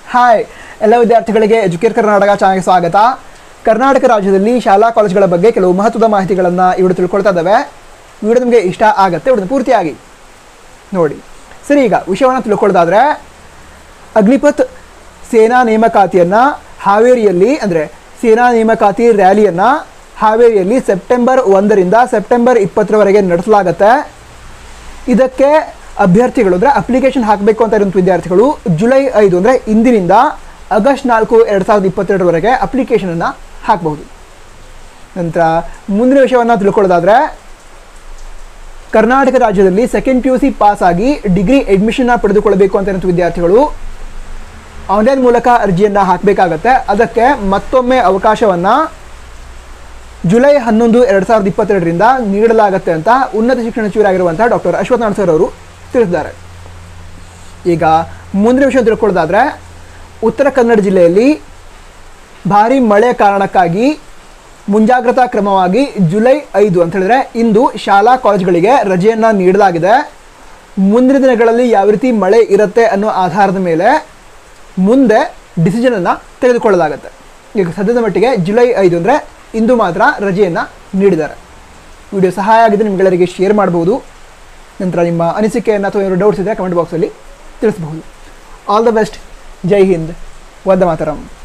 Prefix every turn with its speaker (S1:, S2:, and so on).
S1: hi ಎಲ್ಲ ವಿದ್ಯಾರ್ಥಿಗಳಿಗೆ educate Karnataka ಚಾನಲ್ಗೆ ಸ್ವಾಗತ ಕರ್ನಾಟಕ ರಾಜ್ಯದಲ್ಲಿ ಶಾಲಾ ಕಾಲೇಜುಗಳ ಬಗ್ಗೆ ಕೆಲವು ಮಹತ್ವದ ಮಾಹಿತಿಗಳನ್ನು ಇವರು ತಿಳ್ಕೊಳ್ತಾ ಇದ್ದಾವೆ ವಿಡಿಯೋ ನಿಮಗೆ ಇಷ್ಟ ಆಗುತ್ತೆ ವಿಡಿಯೋ ಪೂರ್ತಿಯಾಗಿ ನೋಡಿ ಸರಿ ಈಗ ವಿಷಯವನ್ನು ತಿಳ್ಕೊಳ್ಳೋದಾದ್ರೆ ಅಗ್ನಿಪಥ್ ಸೇನಾ ನೇಮಕಾತಿಯನ್ನು ಹಾವೇರಿಯಲ್ಲಿ ಅಂದರೆ ಸೇನಾ ನೇಮಕಾತಿ ರ್ಯಾಲಿಯನ್ನು ಹಾವೇರಿಯಲ್ಲಿ ಸೆಪ್ಟೆಂಬರ್ ಒಂದರಿಂದ ಸೆಪ್ಟೆಂಬರ್ ಇಪ್ಪತ್ತರವರೆಗೆ ನಡೆಸಲಾಗುತ್ತೆ ಇದಕ್ಕೆ ಅಭ್ಯರ್ಥಿಗಳು ಅಂದರೆ ಅಪ್ಲಿಕೇಶನ್ ಹಾಕಬೇಕು ಅಂತ ಇರುವಂಥ ವಿದ್ಯಾರ್ಥಿಗಳು ಜುಲೈ ಐದು ಅಂದರೆ ಇಂದಿನಿಂದ ಆಗಸ್ಟ್ ನಾಲ್ಕು ಎರಡು ಸಾವಿರದ ಇಪ್ಪತ್ತೆರಡರವರೆಗೆ ಅಪ್ಲಿಕೇಶನನ್ನು ಹಾಕಬಹುದು ನಂತರ ಮುಂದಿನ ವಿಷಯವನ್ನು ತಿಳ್ಕೊಳ್ಳೋದಾದರೆ ಕರ್ನಾಟಕ ರಾಜ್ಯದಲ್ಲಿ second P U C pass ಆಗಿ ಡಿಗ್ರಿ ಅಡ್ಮಿಷನ್ನ ಪಡೆದುಕೊಳ್ಳಬೇಕು ಅಂತ ಇರುವಂಥ ವಿದ್ಯಾರ್ಥಿಗಳು ಆನ್ಲೈನ್ ಮೂಲಕ ಅರ್ಜಿಯನ್ನು ಹಾಕಬೇಕಾಗತ್ತೆ ಅದಕ್ಕೆ ಮತ್ತೊಮ್ಮೆ ಅವಕಾಶವನ್ನು ಜುಲೈ ಹನ್ನೊಂದು ಎರಡು ಸಾವಿರದ ಇಪ್ಪತ್ತೆರಡರಿಂದ ನೀಡಲಾಗುತ್ತೆ ಅಂತ ಉನ್ನತ ಶಿಕ್ಷಣ ಸಚಿವರಾಗಿರುವಂಥ ಡಾಕ್ಟರ್ ಅಶ್ವತ್ಥನಾರಾಯಣ ಸರ್ ಅವರು ತಿಳಿಸಿದ್ದಾರೆ ಈಗ ಮುಂದಿನ ವಿಷಯ ತಿಳ್ಕೊಳ್ಳೋದಾದರೆ ಉತ್ತರ ಕನ್ನಡ ಜಿಲ್ಲೆಯಲ್ಲಿ ಭಾರಿ ಮಳೆ ಕಾರಣಕ್ಕಾಗಿ ಮುಂಜಾಗ್ರತಾ ಕ್ರಮವಾಗಿ ಜುಲೈ ಐದು ಅಂತ ಹೇಳಿದ್ರೆ ಇಂದು ಶಾಲಾ ಕಾಲೇಜುಗಳಿಗೆ ರಜೆಯನ್ನು ನೀಡಲಾಗಿದೆ ಮುಂದಿನ ದಿನಗಳಲ್ಲಿ ಯಾವ ರೀತಿ ಮಳೆ ಇರುತ್ತೆ ಅನ್ನೋ ಆಧಾರದ ಮೇಲೆ ಮುಂದೆ ಡಿಸಿಷನನ್ನು ತೆಗೆದುಕೊಳ್ಳಲಾಗುತ್ತೆ ಈಗ ಸದ್ಯದ ಮಟ್ಟಿಗೆ ಜುಲೈ ಐದು ಅಂದರೆ ಇಂದು ಮಾತ್ರ ರಜೆಯನ್ನು ನೀಡಿದ್ದಾರೆ ವಿಡಿಯೋ ಸಹಾಯ ಆಗಿದೆ ನಿಮ್ಗೆಲ್ಲರಿಗೆ ಶೇರ್ ಮಾಡ್ಬೋದು ನಂತರ ನಿಮ್ಮ ಅನಿಸಿಕೆಯನ್ನು ಅಥವಾ ಏನಾದ್ರು ಡೌಟ್ಸ್ ಇದ್ದರೆ ಕಮೆಂಟ್ ಬಾಕ್ಸಲ್ಲಿ ತಿಳಿಸಬಹುದು all the best Jai Hind Vande ಮಾತರಂ